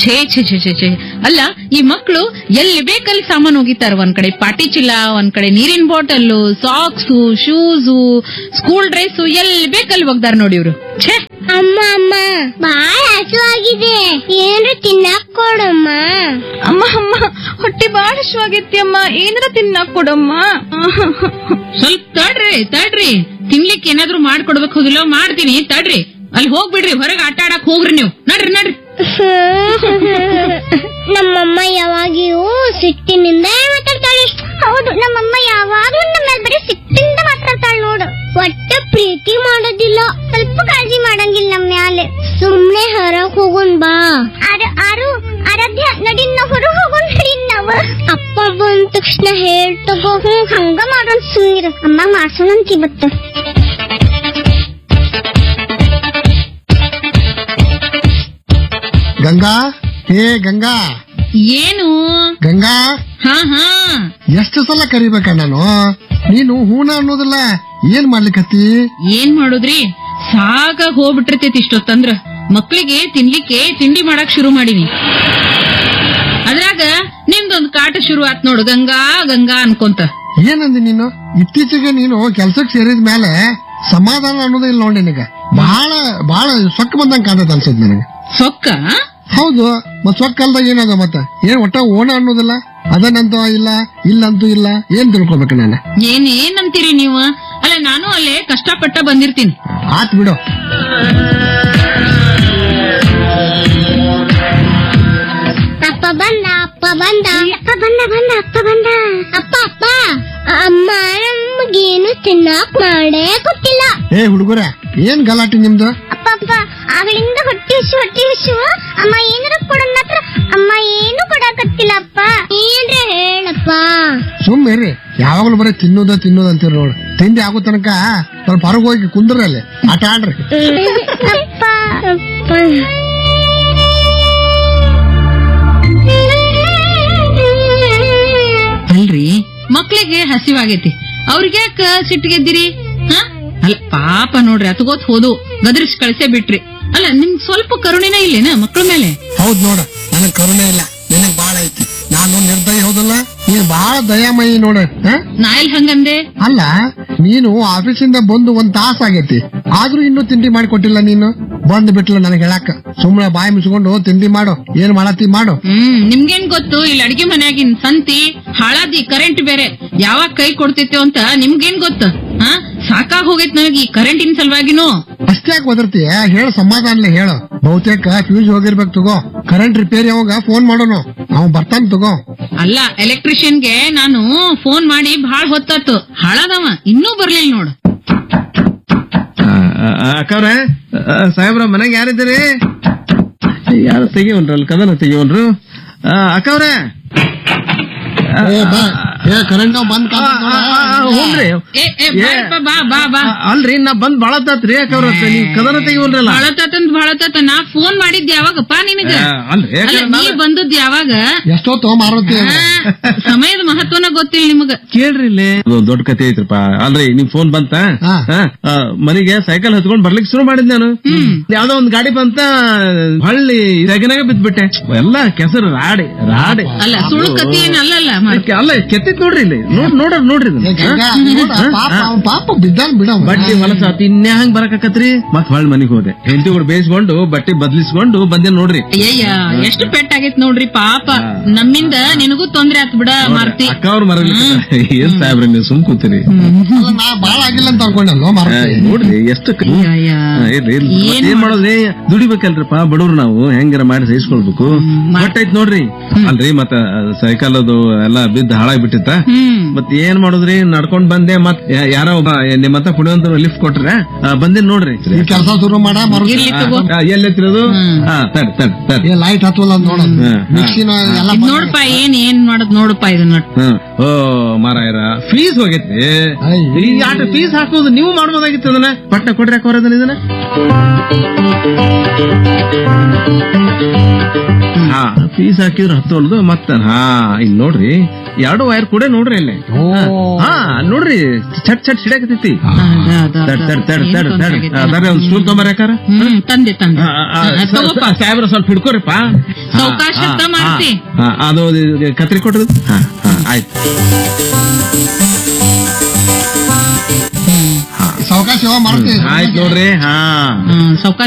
ಛೇ ಛೇ ಛೇ ಛೇ ಛೇ ಅಲ್ಲ ಈ ಮಕ್ಕಳು ಎಲ್ಲಿ ಬೇಕಲ್ಲಿ ಸಾಮಾನು ಹೋಗಿತಾರ ಒಂದ್ ಕಡೆ ಪಾಟಿ ಚೀಲ ಒಂದ್ ಕಡೆ ನೀರಿನ bottle socks shoes school dress ಎಲ್ಲಿ ಬೇಕಲ್ಲಿ ಹೋಗ್ದಾರ ನೋಡಿ ಇವ್ರು ಛೇ ಅಮ್ಮ ಅಮ್ಮ ಬಾಳ ಹಸುವಾಗಿದೆ ಏನ್ರ ತಿನ್ನಕ್ ಕೊಡಮ್ಮ ಅಮ್ಮ ಅಮ್ಮ ಹೊಟ್ಟೆ ಬಾಳ ಹಶ್ವಾಗೈತಿ ಅಮ್ಮ ಏನಾರ ತಿನ್ನಾಕ್ ಕೊಡಮ್ಮ ಸ್ವಲ್ಪ ತಡ್ರಿ ತಡ್ರಿ ತಿನ್ಲಿಕ್ಕೆ ಏನಾದ್ರು ಮಾಡ್ಕೊಡ್ಬೇಕು ಹೋಗಿಲ್ಲ ಮಾಡ್ತೀನಿ ತಡ್ರಿ ಅಲ್ಲಿ ಹೋಗ್ಬಿಡ್ರಿ ಹೊರಗೆ ಆಟ ಆಡಕ್ ಹೋಗ್ರಿ ನೀವು ನಡ್ರಿ ನಡ್ರಿ ನಮ್ಮಮ್ಮ ಯಾವಾಗಿಯೂ ಸಿಟ್ಟಿನಿಂದ ಮಾತಾಡ್ತಾಳೆ ಹೌದು ನಮ್ಮಮ್ಮ ಯಾವಾಗ್ಲೂ ನಮ್ಮ ಮೇಲೆ ಬರೀ ಸಿಟ್ಟಿಂದ ಮಾತಾಡ್ತಾಳೆ ನೋಡು ಒಟ್ಟ ಪ್ರೀತಿ ಮಾಡೋದಿಲ್ಲ ಸ್ವಲ್ಪ ಕಾಳಜಿ ಮಾಡಂಗಿಲ್ಲ ನಮ್ಮ ಮ್ಯಾಲೆ ಸುಮ್ನೆ ಹೊರಗ್ ಹೋಗೋಣ ಬಾ ಆರು ಆರು ಆರಾಧ್ಯ ನಡಿನ್ ನಾವ್ ಹೊರಗ್ ಹೋಗೋಣ ನಡಿನ್ ನಾವ ಅಪ್ಪ ಬಂದ ತಕ್ಷಣ ಹೇಳ್ ತಗೋ ಹ್ಮ್ ಹಂಗ ಮಾಡೋಣ ಸುಮ್ನಿರ ಅಮ್ಮ ಮಾಡ್ಸೋಣಂತ ಇವತ್ತು ಗಂಗಾ ಹೇ ಗಂಗಾ ಏನು ಗಂಗಾ ಹಾ ಹಾ ಎಷ್ಟು ಸಲ ಕರಿಬೇಕ ನಾನು ನೀನು ಹೂನ ಅನ್ನೋದಿಲ್ಲ ಏನ್ ಮಾಡ್ಲಿಕತ್ತಿ ಏನ್ ಮಾಡುದ್ರಿ ಸಾಕಾಗ್ ಹೋಗ್ಬಿಟ್ಟಿರ್ತೈತಿ ಇಷ್ಟೊತ್ತಂದ್ರ ಮಕ್ಳಿಗೆ ತಿನ್ಲಿಕ್ಕೆ ತಿಂಡಿ ಮಾಡಕ್ ಶುರು ಮಾಡೀನಿ ಅದ್ರಾಗ ನಿಮ್ದೊಂದ್ ಕಾಟ ಶುರು ಆತ್ ನೋಡು ಗಂಗಾ ಗಂಗಾ ಅನ್ಕೊಂತ ಏನಂದಿ ನೀನು ಇತ್ತೀಚೆಗೆ ನೀನು ಕೆಲ್ಸಕ್ ಸೇರಿದ ಮೇಲೆ ಸಮಾಧಾನ ಅನ್ನೋದೇ ಇಲ್ಲ ನೋಡಿ ನಿನಗ ಬಹಳ ಬಹಳ ಸೊಕ್ಕ ಬಂದಂಗ ಕಾಣತ್ ಅನ್ಸದ್ ನನಗೆ ಸೊಕ್ಕ ಹೌದು ಮತ್ ಸೊಕ್ಕ ಅಲ್ದಾಗ ಏನದ ಮತ್ತ ಏನ್ ಒಟ್ಟ ಓಣ ಅನ್ನೋದಿಲ್ಲ ಅದನ್ನಂತೂ ಇಲ್ಲ ಇಲ್ಲಂತೂ ಇಲ್ಲ ಏನ್ ತಿಳ್ಕೊಬೇಕು ನಾನು ಏನ್ ಏನಂತೀರಿ ನೀವು ಅಲ್ಲ ನಾನು ಅಲ್ಲೇ ಕಷ್ಟಪಟ್ಟ ಬಂದಿರ್ತೀನಿ ಆತ್ ಬಿಡು ಅಪ್ಪ ಬಂದ ಅಪ್ಪ ಬಂದ ಅಪ್ಪ ಬಂದ ಬಂದ ಅಪ್ಪ ಬಂದ ಅಪ್ಪ ಅಪ್ಪ ಅಮ್ಮ ನಮಗೇನು ತಿನ್ನಕ್ ಮಾಡೇ ಗೊತ್ತಿಲ್ಲ ಏ ಹುಡುಗರ ಏನ್ ಗಲಾಟೆ ನಿಮ್ದು ಅಪ್ಪ ಅಪ್ಪ ಅವಳಿಂದ ಹೊಟ್ಟೆ ಹಸು ಹೊಟ್ಟೆ ಹಸು ಅಮ್ಮ ಏನಾರ ಕೊಡೋಣ ಹತ್ರ ಅಮ್ಮ ಏನು ಕೊಡಕತ್ತಿಲ್ಲ ಅಪ್ಪ ಏನ್ರ ಹೇಳಪ್ಪ ಸುಮ್ಮನೆ ಯಾವಾಗಲೂ ಬರೀ ತಿನ್ನೋದ ತಿನ್ನೋದ ಅಂತೀರಿ ನೋಡು ತಿಂಡಿ ಆಗೋ ತನಕ ಸ್ವಲ್ಪ ಹೊರಗೆ ಹೋಗಿ ಕುಂದ್ರಿ ಅಲ್ಲಿ ಆಟ ಆಡ್ರಿ ಅಪ್ಪ ಅಪ್ಪ ಅಲ್ರಿ ಮಕ್ಳಿಗೆ ಹಸಿವಾಗೈತಿ ಅವ್ರಿಗೆ ಯಾಕ ಸಿಟ್ಟಿಗೆದ್ದಿರಿ ಹ ಅಲ್ಲ ಪಾಪ ನೋಡ್ರಿ ಅತ್ಗೋತ್ ಹೋದು ಗದರಿಸಿ ಕಳ್ಸೇ ಬಿಟ್ರಿ ಅಲ್ಲ ನಿಮ್ ಸ್ವಲ್ಪ ಕರುಣಿನ ಇಲ್ಲೇನ ಮಕ್ಳ ಮೇಲೆ ಹೌದ್ ನೋಡ ನನಗ್ ಕರುಣೆ ಇಲ್ಲ ನಿನಗ್ ಬಾಳ ಐತಿ ನಾನು ನಿರ್ದಯ ಹೌದಲ್ಲ ನೀನ್ ಬಾಳ ದಯಾಮಯಿ ನೋಡ ಹ? ನಾ ಎಲ್ ಹಂಗಂದೆ ಅಲ್ಲ ನೀನು ಆಫೀಸಿಂದ ಬಂದು ಒಂದ್ ತಾಸ ಆಗೈತಿ ಆದ್ರೂ ಇನ್ನೂ ತಿಂಡಿ ಮಾಡಿಕೊಟ್ಟಿಲ್ಲ ನೀನು ಬಂದ್ ಬಿಟ್ಲ ನನಗೆ ಹೇಳಾಕ ಸುಮ್ನೆ ಬಾಯಿ ಮುಚ್ಕೊಂಡು ತಿಂಡಿ ಮಾಡು ಏನ್ ಮಾಡತ್ತಿ ಮಾಡು ಹ್ಮ್ ನಿಮ್ಗೇನ್ ಗೊತ್ತು ಇಲ್ಲಿ ಅಡಿಗೆ ಮನ್ಯಾಗಿನ್ ಸಂತಿ ಹಾಳಾದಿ ಕರೆಂಟ್ ಬೇರೆ ಯಾವಾಗ ಕೈ ಕೊಡ್ತೈತೆ ಅಂತ ನಿಮ್ಗೇನ್ ಗೊತ್ತು ಹಾ ಸಾಕಾಗ್ ಹೋಗೈತ್ ನನಗೆ ಈ ಕರೆಂಟಿನ ಸಲುವಾಗಿನೂ ಅಷ್ಟೇ ಒದರ್ತೀಯ ಹೇಳ ಸಮಾಧಾನಲೆ ಹೇಳು ಬಹುತೇಕ ಫ್ಯೂಸ್ ಹೋಗಿರ್ಬೇಕು ತಗೋ ಕರೆಂಟ್ ರಿಪೇರಿ ಅವಾಗ ಫೋನ್ ಮಾಡೋನು ಅವ್ ಬರ್ತಾನ ತಗೋ ಅಲ್ಲ ಎಲೆಕ್ಟ್ರಿಷಿಯನ್ಗೆ ನಾನು ಫೋನ್ ಮಾಡಿ ಬಹಳ ಹೊತ್ತಾತು ಹಾಳಾದವ ಇನ್ನೂ ಬರ್ಲಿಲ್ಲ ನೋಡು ಅಕ್ಕವ್ರ ಸಾಹೇಬ್ರ ಮನೆಗೆ ಯಾರಿದ್ದೀರಿ ಯಾರು ತೆಗಿವನ್ರಲ್ಲ ಕದನ ತೆಗಿವನ್ರು ಅಕ್ಕವ್ರ ಏ ಬಾ ಏ ಕರೆಂಟ್ ಬಂದ್ ಹ್ಞೂನ್ರಿ ಏ ಏ ಬಾರಪ್ಪ, ಬಾ ಬಾ ಬಾ ಅಲ್ರಿ ನಾ ಬಂದ್ ಬಾಳ ತಾತ್ರಿ ಅಕ್ಕವ್ರ ನೀವ್ ಕದನ ತೆಗಿವನ್ರಲ್ಲ ಭಾಳತಂದ್ ಭಾಳತತ ನಾ ಫೋನ್ ಮಾಡಿದ್ದೆ ಯಾವಾಗಪ್ಪ ನಿನಗ ಆ, ಅಲ್ರಿ ಅಲ್ಲ ನೀ ಬಂದದ್ ಯಾವಾಗ ಎಷ್ಟೊತ್ತು ಮಾರುತಿ ಆ, ಸಮಯದ ಮಹತ್ವನ ಗೊತ್ತಿಲ್ಲ ನಿಮಗ ಕೇಳ್ರಿ ಇಲ್ಲಿ ಅದು ದೊಡ್ಡ ಕತೆ ಐತ್ರಪ್ಪ ಅಲ್ರಿ ನಿಮ್ ಫೋನ್ ಬಂತ ಹಾ. ಹಾ, ಆ, ಮನೆಗೆ ಸೈಕಲ್ ಹತ್ಕೊಂಡ್ ಬರ್ಲಿಕ್ಕೆ ಶುರು ಮಾಡಿದ್ ನಾನು ಯಾವ್ದೋ ಒಂದ್ ಗಾಡಿ ಬಂತ ಹಳ್ಳಿ ಸೆಗನಾಗ ಬಿದ್ಬಿಟ್ಟೆ ಎಲ್ಲ ಕೆಸರು ರಾಡಿ ರಾಡಿ ಅಲ್ಲ ಸುಳ್ಳು ಕತಿ ಏನ್ ಅಲ್ಲಲ್ಲ ಮಾರ್ಕೆ. ಅಲ್ಲ ಕೆತ್ತಿತ್ ನೋಡ್ರಿ ಇಲ್ಲಿ ನೋಡ್ ನೋಡ್ರಿ ನೋಡ್ರಿ ಇದನ್ನ. ಏ ಗಂಗಾ, ನೋಡ, ಪಾಪ ಅವ್ನ್ ಪಾಪ ಬಿದ್ದಾನ್ ಬಿಡ ಅವ್ನ್. ಬಟ್ಟಿ ಹೊಲಸ ಇನ್ಯಾ ಹಂಗ್ ಬರಕತ್ರಿ ಮತ್ ಹೊಳ್ ಮನಿಗ್ ಹೋದೆ ಹೆಂಡತಿ ಕೂಡ ಬೇಯಿಸ್ಕೊಂಡು ಬಟ್ಟೆ ಬದ್ಲಿಸ್ಕೊಂಡು ಬಂದೆ ನೋಡ್ರಿ ಅಯ್ಯಯ್ಯ ಎಷ್ಟು ಪೆಟ್ಟಾಗೈತ್ ನೋಡ್ರಿ ಪಾಪ ನಮ್ಮಿಂದ ನಿನಗೂ ತೊಂದ್ರೆ ಆತ್ ಬಿಡ ಮಾರ್ತಿ ಅಕ್ಕ ಅವ್ರ ಮರಲಿ ಏನ್ ಸಾಹೇಬ್ರ ನೀವು ಸುಮ್ ಕೂತೀರಿ ಅಲ್ಲ, ನಾ ಬಾಳ ಆಗಿಲ್ಲ ಅಂತ ಅನ್ಕೊಂಡಲ್ಲ ಆ, ಮಾರುತಿ ನೋಡ್ರಿ ಎಷ್ಟು ಕ- ಅಯ್ಯಯ್ಯ. ಆ, ಇರ್ಲಿ, ಇರ್ಲಿ. ಏನ್ ಮತ್ತ್ ಏನ್ ಮಾಡೋದ್ರಿ ದುಡಿಬೇಕಲ್ರಿಪ್ಪ ಬಡವ್ರು ನಾವು ಹೆಂಗಾರ ಮಾಡಿ ಸಹಿಸ್ಕೊಳ್ಬೇಕು ಗೊತ್ತಾಯ್ತು ನೋಡ್ರಿ ಅಲ್ರಿ ಮತ್ತ ಸೈಕಲ್ ಅದು ಎಲ್ಲ ಬಿದ್ದು ಹಾಳಾಗಿ ಬಿಟ್ಟಿತ್ತ ಹ್ಮ್ ಮತ್ ಏನ್ ಮಾಡುದ್ರಿ ನಡ್ಕೊಂಡ್ ಬಂದೆ ಮತ್ ಯಾ- ಯಾರೋ ಒಬ್ಬ ನಿಮ್ಮ ಹತ್ರ ಕುಡಿಯುವಂತ ಲಿಫ್ಟ್ ಕೊಟ್ರೆ ಬಂದೇನ್ ನೋಡ್ರಿ ಈ ಕೆಲಸ ಶುರು ಮಾಡ ಮಾರುತಿ ಇರ್ಲಿ ತಗೋ ಆ, ಎಲ್ಲೆತ್ತಿರೋದು ಹಾ ತಡ್ ತಡ್ ತಡ್ ಏ ಲೈಟ್ ಹತ್ತವಲ್ಲ ಅಂತ ನೋಡ ಹಾ, ಹಾ. ಮಿಕ್ಸಿನ ಎಲ್ಲ ಇದ್ ನೋಡಪ್ಪ ಏನ್ ಏನ್ ಮಾಡೋದ್ ನೋಡಪ್ಪ ಇದನ್ನ ಹ್ಮ್ ಓ ಮಾರಾಯರ ಫೀಸ್ ಹೋಗೈತಿ ಅಯ್ಯ. ಈ ಆಟ ಫೀಸ್ ಹಾಕೋದು ನೀವು ಮಾಡ್ಬೋದಾಗಿತ್ತು ಅದನ್ನ ಪಟ್ಟ ಕೊಡ್ರಿ ಯಾಕೆ ಹೊರದನ್ನ ಇದನ್ನ ಹಾ ಫೀಸ್ ಹಾಕಿದ್ರು ಹತ್ತೋಲ್ದು ಮತ್ತ ಹಾ ಇಲ್ಲಿ ನೋಡ್ರಿ ಎರಡು ವೈರ್ ಕೂಡ ನೋಡ್ರಿ ಅಲ್ಲಿ ಹಾ ನೋಡ್ರಿ ಚಟ್ ಚಟ್ ಸಿಡಾಕತೈತಿ ತಡ್ ತಡ್ ತಡ್ ತಡ್ ತಡ್ ಅದಾರ ಒಂದ್ ಸ್ಟೂಲ್ ತೊಂಬರ್ಯಾಕಾರ ಹ್ಮ್ ತಂದೆ ತಂದೆ ತಗೋಪ್ಪ ಸಾಹೇಬ್ರ ಸ್ವಲ್ಪ ಹಿಡ್ಕೋರಿಪ್ಪ ಹಾ, ಸಾವ್ಕಾಶ ಹಾ, ಹತ್ತ ಮಾಡ್ತಿ. ಹಾ, ಹಾ, ಅದು ಇದು ಕತ್ರಿ ಕೊಟ್ಟದು ಹಾ ಹಾ ಆಯ್ತು ಸಾವಕಾಶ ಮಾಡ್ತೀವಿ ಆಯ್ತು ನೋಡ್ರಿ ಹಾ ಸಾವ್ಕಾಶ